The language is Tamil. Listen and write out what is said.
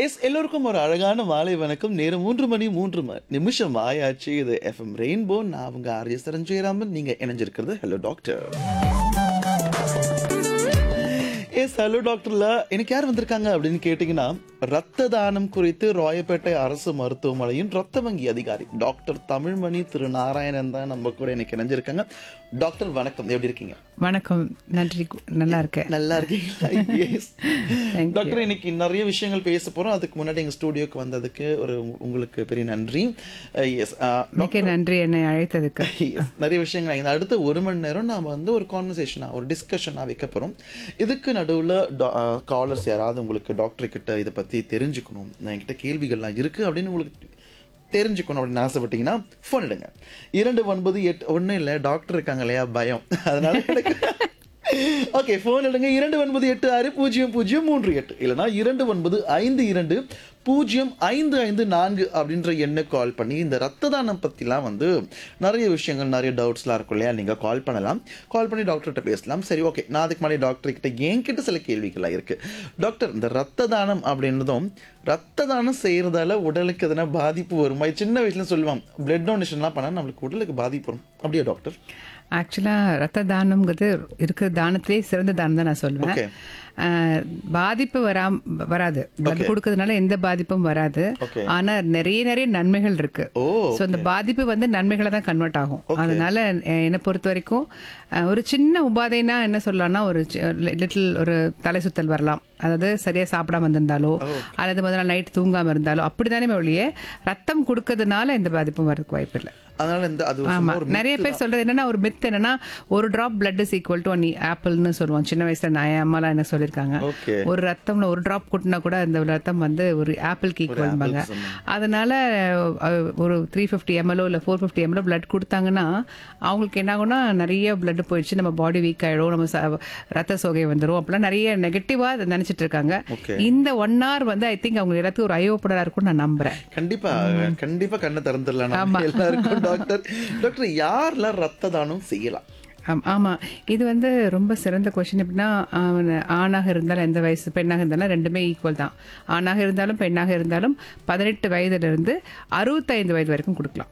எஸ் எல்லோருக்கும் ஒரு அழகான மாலை வணக்கம் நேரம் மூன்று மணி மூன்று ம- நிமிஷம் ஆயாச்சு இது எஃப்எம் ரெயின்போ நான் அவங்க ஆர்ய சரஞ்சயராமன் நீங்க இணைஞ்சிருக்கிறது ஹலோ டாக்டர் எஸ் ஹலோ டாக்டர்ல எனக்கு யார் வந்திருக்காங்க அப்படின்னு கேட்டிங்கன்னா ரத்த தானம் குறித்து ராயப்பேட்டை அரசு மருத்துவமனையின் ரத்த வங்கி அதிகாரி டாக்டர் தமிழ்மணி திரு நாராயணன் தான் நம்ம கூட எனக்கு இணைஞ்சிருக்காங்க டாக்டர் வணக்கம் எப்படி இருக்கீங்க வணக்கம் நன்றி கு- நல்லா இருக்கேன் நல்லா இருக்கீங்களா எஸ் Thank you. டாக்டர் இன்னைக்கு நிறைய விஷயங்கள் பேச போறோம் அதுக்கு முன்னாடி எங்க ஸ்டூடியோக்கு வந்ததுக்கு ஒரு உங்க- உங்களுக்கு பெரிய நன்றி எஸ் மிக்க நன்றி என்னை அழைத்ததுக்கு நிறைய விஷயங்கள் இந்த அடுத்த ஒரு மணி நேரம் நாம வந்து ஒரு கான்வர்சேஷனா ஒரு டிஸ்கஷனா வைக்க போறோம் இதுக்கு நடுவுல காலர்ஸ் யாராவது உங்களுக்கு டாக்டர் கிட்ட இதை பத்தி தெரிஞ்சுக்கணும் என்கிட்ட கேள்விகள்லாம் இருக்கு அப்படின்னு உங்களுக்கு தெரிஞ்சுக்கணும் அப்படின்னு ஆசைப்பட்டீங்கன்னா ஃபோன் எடுங்க இரண்டு ஒன்பது எட்டு ஒன்றும் இல்லை டாக்டர் இருக்காங்க இல்லையா பயம் அதனால எனக்கு ஓகே ஃபோன் எடுங்க இரண்டு ஒன்பது எட்டு ஆறு பூஜ்ஜியம் பூஜ்ஜியம் மூன்று எட்டு இல்லைனா இரண்டு ஒன்பது ஐந்து இரண்டு பூஜ்ஜியம் ஐந்து ஐந்து நான்கு அப்படின்ற எண்ணை கால் பண்ணி இந்த ரத்த தானம் பற்றிலாம் வந்து நிறைய விஷயங்கள் நிறைய டவுட்ஸ்லாம் இருக்கும் இல்லையா நீங்கள் கால் பண்ணலாம் கால் பண்ணி டாக்டர்கிட்ட பேசலாம் சரி ஓகே நான் அதுக்கு முன்னாடி டாக்டர் கிட்ட என்கிட்ட சில கேள்விகள்லாம் இருக்கு டாக்டர் இந்த ரத்த தானம் அப்படின்றதும் ரத்த தானம் செய்யறதால உடலுக்கு எதனா பாதிப்பு வருமா இது சின்ன வயசுல சொல்லுவாங்க பிளட் டொனேஷன்லாம் பண்ணால் நம்மளுக்கு உடலுக்கு பாதிப்பு வரும் அப்படியா டாக்டர் ஆக்சுவலாக ரத்த தானம்ங்கிறது இருக்கிற தானத்திலே சிறந்த தானம் தான் நான் சொல்லுவேன் Okay. ஆஹ், பாதிப்பு வராம வராது பிளட் கொடுக்கறதுனால எந்த பாதிப்பும் வராது Okay. ஆனா நிறைய நிறைய நன்மைகள் இருக்கு ஓ ஸோ அந்த பாதிப்பு வந்து நன்மைகளை தான் கன்வெர்ட் ஆகும் அதனால அஹ், என்னை பொறுத்த வரைக்கும் அஹ், ஒரு சின்ன உபாதைனா என்ன சொல்லலாம்னா ஒரு லிட்டில் ஒரு தலை சுத்தல் வரலாம் அதாவது சரியா சாப்பிடாம இருந்திருந்தாலோ அல்லது முதல் நாள் நைட் தூங்காம இருந்தாலோ அப்படித்தானே ஒழிய ரத்தம் கொடுக்கறதுனால எந்த பாதிப்பும் வரதுக்கு வாய்ப்பு இல்லை அதனால இந்த அது ஆமா சும்மா ஒரு நிறைய பேர் சொல்றது என்னன்னா ஒரு மித் என்னன்னா ஒரு drop blood is equal to one ஆப்பிள்னு சொல்லுவோம் சின்ன வயசுல நான் என் அம்மாலாம் என்ன சொல்லியிருக்காங்க ஓகே ஒரு ரத்தம்ல ஒரு டிராப் கொட்டினா கூட அந்த ரத்தம் வந்து ஒரு ஆப்பிள்க்கு ஈக்குவல்பாங்க அதனால அஹ், ஒரு த்ரீ ஃபிஃப்டி எம்எல்ஓ இல்லை ஃபோர் ஃபிஃப்டி எம்எல்ஓ பிளட் கொடுத்தாங்கன்னா அவங்களுக்கு என்ன ஆகும்னா நிறைய பிளட் போயிடுச்சு நம்ம பாடி வீக் ஆயிடும் நம்ம ச- ரத்த சோகை வந்துடும் அப்படிலாம் நிறைய நெகட்டிவா நினைச்சிட்டு இருக்காங்க Okay. இந்த ஒன் hour வந்து ஐ திங்க் அவங்க எல்லாத்துக்கும் ஒரு ஐயோப்படா இருக்கும்னு நான் நம்புறேன் கண்டிப்பா கண்டிப்பா கண்ணை திறந்துடலாம் நம்ம எல்லாருக்கும் டாக்டர் டாக்டர் யாரெல்லாம் ரத்த தானம் செய்யலாம் ஆம்- ஆமா இது வந்து ரொம்ப சிறந்த கொஸ்டின் எப்படின்னா அவன் ஆணாக இருந்தாலும் எந்த வயசு பெண்ணாக இருந்தாலும் ரெண்டுமே ஈக்குவல் தான் ஆணாக இருந்தாலும் பெண்ணாக இருந்தாலும் பதினெட்டு வயதுல இருந்து அறுபத்தைந்து வயது வரைக்கும் கொடுக்கலாம்